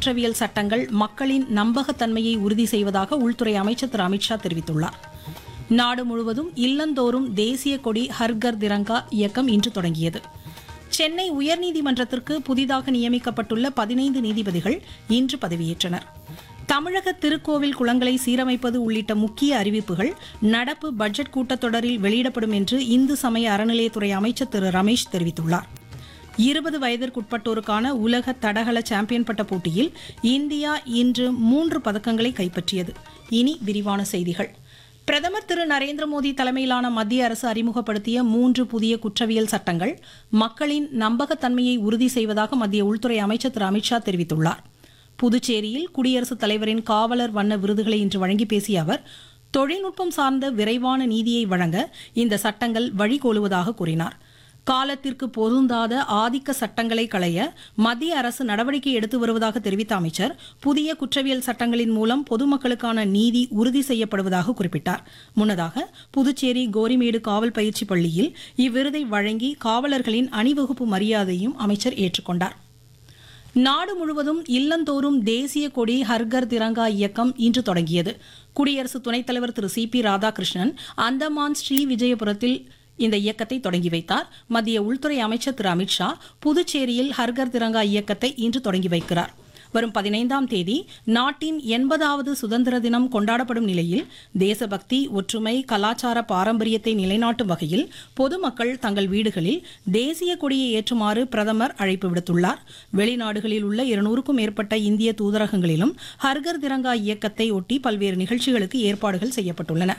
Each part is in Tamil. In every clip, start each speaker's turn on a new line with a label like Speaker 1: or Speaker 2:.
Speaker 1: குற்றவியல் சட்டங்கள் மக்களின் நம்பகத்தன்மையை உறுதி செய்வதாக உள்துறை அமைச்சர் திரு அமித்ஷா தெரிவித்துள்ளார் நாடு முழுவதும் இல்லந்தோறும் தேசிய கொடி ஹர்கர் திரங்கா இயக்கம் இன்று தொடங்கியது சென்னை உயர்நீதிமன்றத்திற்கு புதிதாக நியமிக்கப்பட்டுள்ள பதினைந்து நீதிபதிகள் இன்று பதவியேற்றனர் தமிழக திருக்கோவில் குளங்களை சீரமைப்பது உள்ளிட்ட முக்கிய அறிவிப்புகள் நடப்பு பட்ஜெட் கூட்டத்தொடரில் வெளியிடப்படும் என்று இந்து சமய அறநிலையத்துறை அமைச்சர் திரு ரமேஷ் தெரிவித்துள்ளார் இருபது வயதிற்குட்பட்டோருக்கான உலக தடகள சாம்பியன் பட்ட போட்டியில் இந்தியா இன்று மூன்று பதக்கங்களை கைப்பற்றியது இனி விரிவான செய்திகள் பிரதமர் திரு நரேந்திர மோடி தலைமையிலான மத்திய அரசு அறிமுகப்படுத்திய மூன்று புதிய குற்றவியல் சட்டங்கள் மக்களின் நம்பகத்தன்மையை உறுதி செய்வதாக மத்திய உள்துறை அமைச்சர் திரு அமித்ஷா தெரிவித்துள்ளார் புதுச்சேரியில் குடியரசுத் தலைவரின் காவலர் வண்ண விருதுகளை இன்று வழங்கி பேசிய அவர் தொழில்நுட்பம் சார்ந்த விரைவான நீதியை வழங்க இந்த சட்டங்கள் வழிகோலுவதாக கூறினார் காலத்திற்கு பொருந்தாத ஆதிக்க சட்டங்களை களைய மத்திய அரசு நடவடிக்கை எடுத்து வருவதாக தெரிவித்த அமைச்சர் புதிய குற்றவியல் சட்டங்களின் மூலம் பொதுமக்களுக்கான நீதி உறுதி செய்யப்படுவதாக குறிப்பிட்டார் முன்னதாக புதுச்சேரி கோரிமேடு காவல் பயிற்சி பள்ளியில் இவ்விருதை வழங்கி காவலர்களின் அணிவகுப்பு மரியாதையும் அமைச்சர் ஏற்றுக்கொண்டார் நாடு முழுவதும் இல்லந்தோறும் தேசிய கொடி ஹர்கர் திரங்கா இயக்கம் இன்று தொடங்கியது குடியரசு துணைத் தலைவர் திரு சி பி ராதாகிருஷ்ணன் அந்தமான் ஸ்ரீ விஜயபுரத்தில் இந்த இயக்கத்தை தொடங்கி வைத்தார் மத்திய உள்துறை அமைச்சர் திரு அமித்ஷா புதுச்சேரியில் ஹர்கர் திரங்கா இயக்கத்தை இன்று தொடங்கி வைக்கிறார் வரும் பதினைந்தாம் தேதி நாட்டின் எண்பதாவது சுதந்திர தினம் கொண்டாடப்படும் நிலையில் தேசபக்தி ஒற்றுமை கலாச்சார பாரம்பரியத்தை நிலைநாட்டும் வகையில் பொதுமக்கள் தங்கள் வீடுகளில் தேசிய கொடியை ஏற்றுமாறு பிரதமர் அழைப்பு விடுத்துள்ளார் வெளிநாடுகளில் உள்ள இருநூறுக்கும் மேற்பட்ட இந்திய தூதரகங்களிலும் ஹர்கர் திரங்கா இயக்கத்தை ஒட்டி பல்வேறு நிகழ்ச்சிகளுக்கு ஏற்பாடுகள் செய்யப்பட்டுள்ளன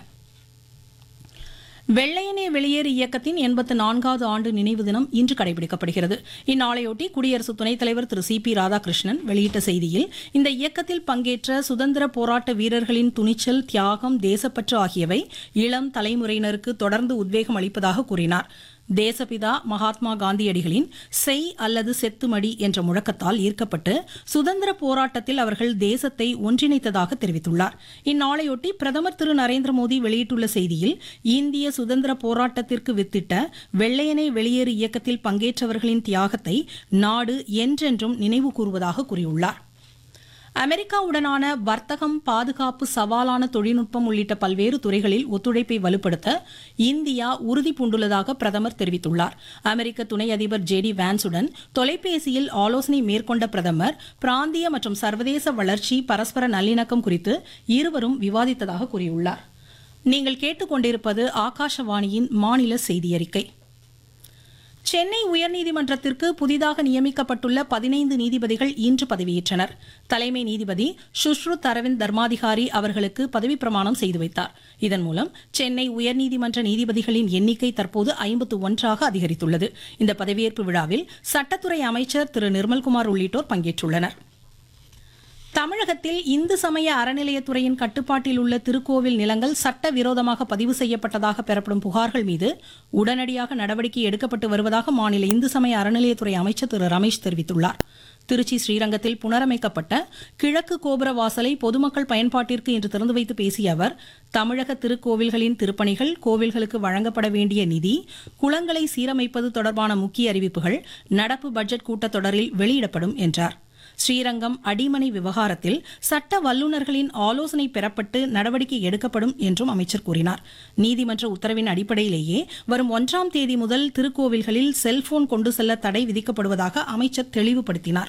Speaker 1: வெள்ளையனே வெளியேறு இயக்கத்தின் எண்பத்து நான்காவது ஆண்டு நினைவு தினம் இன்று கடைபிடிக்கப்படுகிறது இந்நாளையொட்டி குடியரசு துணைத் தலைவர் திரு சி பி ராதாகிருஷ்ணன் வெளியிட்ட செய்தியில் இந்த இயக்கத்தில் பங்கேற்ற சுதந்திர போராட்ட வீரர்களின் துணிச்சல் தியாகம் தேசப்பற்று ஆகியவை இளம் தலைமுறையினருக்கு தொடர்ந்து உத்வேகம் அளிப்பதாக கூறினார் தேசபிதா மகாத்மா காந்தியடிகளின் செய் அல்லது செத்துமடி என்ற முழக்கத்தால் ஈர்க்கப்பட்டு சுதந்திர போராட்டத்தில் அவர்கள் தேசத்தை ஒன்றிணைத்ததாக தெரிவித்துள்ளார் இந்நாளையொட்டி பிரதமர் திரு நரேந்திர மோடி வெளியிட்டுள்ள செய்தியில் இந்திய சுதந்திர போராட்டத்திற்கு வித்திட்ட வெள்ளையனே வெளியேறு இயக்கத்தில் பங்கேற்றவர்களின் தியாகத்தை நாடு என்றென்றும் நினைவு கூறுவதாக கூறியுள்ளார் அமெரிக்காவுடனான வர்த்தகம் பாதுகாப்பு சவாலான தொழில்நுட்பம் உள்ளிட்ட பல்வேறு துறைகளில் ஒத்துழைப்பை வலுப்படுத்த இந்தியா உறுதி பூண்டுள்ளதாக பிரதமர் தெரிவித்துள்ளார் அமெரிக்க துணை அதிபர் ஜே டி வான்ஸுடன் தொலைபேசியில் ஆலோசனை மேற்கொண்ட பிரதமர் பிராந்திய மற்றும் சர்வதேச வளர்ச்சி பரஸ்பர நல்லிணக்கம் குறித்து இருவரும் விவாதித்ததாக கூறியுள்ளார் நீங்கள் கேட்டுக்கொண்டிருப்பது ஆகாஷவாணியின் மாநில செய்தியறிக்கை சென்னை உயர்நீதிமன்றத்திற்கு புதிதாக நியமிக்கப்பட்டுள்ள பதினைந்து நீதிபதிகள் இன்று பதவியேற்றனர் தலைமை நீதிபதி சுஷ்ருத் அரவிந்த் தர்மாதிகாரி அவர்களுக்கு பதவிப் பிரமாணம் செய்து வைத்தார் இதன் மூலம் சென்னை உயர்நீதிமன்ற நீதிபதிகளின் எண்ணிக்கை தற்போது ஐம்பத்து ஒன்றாக அதிகரித்துள்ளது இந்த பதவியேற்பு விழாவில் சட்டத்துறை அமைச்சர் திரு நிர்மல்குமார் உள்ளிட்டோர் பங்கேற்றுள்ளனர் தமிழகத்தில் இந்து சமய அறநிலையத்துறையின் கட்டுப்பாட்டில் உள்ள திருக்கோவில் நிலங்கள் சட்டவிரோதமாக பதிவு செய்யப்பட்டதாக பெறப்படும் புகார்கள் மீது உடனடியாக நடவடிக்கை எடுக்கப்பட்டு வருவதாக மாநில இந்து சமய அறநிலையத்துறை அமைச்சர் திரு ரமேஷ் தெரிவித்துள்ளார் திருச்சி ஸ்ரீரங்கத்தில் புனரமைக்கப்பட்ட கிழக்கு கோபுர வாசலை பொதுமக்கள் பயன்பாட்டிற்கு இன்று திறந்து வைத்து பேசிய அவர் தமிழக திருக்கோவில்களின் திருப்பணிகள் கோவில்களுக்கு வழங்கப்பட வேண்டிய நிதி குளங்களை சீரமைப்பது தொடர்பான முக்கிய அறிவிப்புகள் நடப்பு பட்ஜெட் கூட்டத்தொடரில் வெளியிடப்படும் என்றார் ஸ்ரீரங்கம் அடிமனை விவகாரத்தில் சட்ட வல்லுநர்களின் ஆலோசனை பெறப்பட்டு நடவடிக்கை எடுக்கப்படும் என்றும் அமைச்சர் கூறினார் நீதிமன்ற உத்தரவின் அடிப்படையிலேயே வரும் ஒன்றாம் தேதி முதல் திருக்கோவில்களில் செல்போன் கொண்டு செல்ல தடை விதிக்கப்படுவதாக அமைச்சர் தெளிவுபடுத்தினார்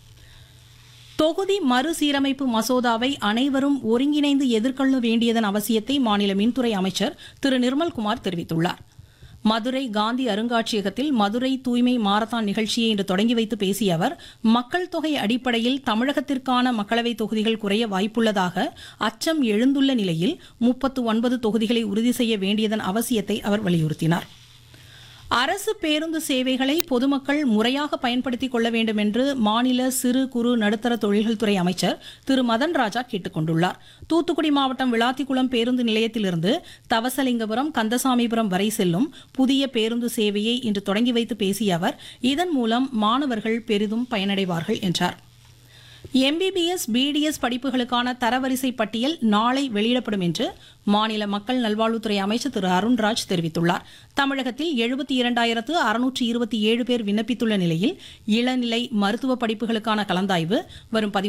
Speaker 1: தொகுதி மறுசீரமைப்பு மசோதாவை அனைவரும் ஒருங்கிணைந்து எதிர்கொள்ள வேண்டியதன் அவசியத்தை மாநில மின்துறை அமைச்சர் திரு நிர்மல்குமார் தெரிவித்துள்ளார் மதுரை காந்தி அருங்காட்சியகத்தில் மதுரை தூய்மை மாரத்தான் நிகழ்ச்சியை இன்று தொடங்கி வைத்து பேசிய அவர் மக்கள் தொகை அடிப்படையில் தமிழகத்திற்கான மக்களவைத் தொகுதிகள் குறைய வாய்ப்புள்ளதாக அச்சம் எழுந்துள்ள நிலையில் முப்பத்து ஒன்பது தொகுதிகளை உறுதி செய்ய வேண்டியதன் அவசியத்தை அவர் வலியுறுத்தினார் அரசு பேருந்து சேவைகளை பொதுமக்கள் முறையாக பயன்படுத்திக் கொள்ள வேண்டும் என்று மாநில சிறு குறு நடுத்தர தொழில்கள் துறை அமைச்சர் திரு மதன் ராஜா கேட்டுக் கொண்டுள்ளார் தூத்துக்குடி மாவட்டம் விளாத்திக்குளம் பேருந்து நிலையத்திலிருந்து தவசலிங்கபுரம் கந்தசாமிபுரம் வரை செல்லும் புதிய பேருந்து சேவையை இன்று தொடங்கி வைத்து பேசிய அவர் இதன் மூலம் மாணவர்கள் பெரிதும் பயனடைவார்கள் என்றார் எம்பிபிஎஸ் பிடிஎஸ் படிப்புகளுக்கான தரவரிசை பட்டியல் நாளை வெளியிடப்படும் என்று மாநில மக்கள் நல்வாழ்வுத்துறை அமைச்சர் திரு அருண்ராஜ் தெரிவித்துள்ளார் தமிழகத்தில் எழுபத்தி இரண்டாயிரத்து அறுநூற்று இருபத்தி ஏழு பேர் விண்ணப்பித்துள்ள நிலையில் இளநிலை மருத்துவ படிப்புகளுக்கான கலந்தாய்வு வரும்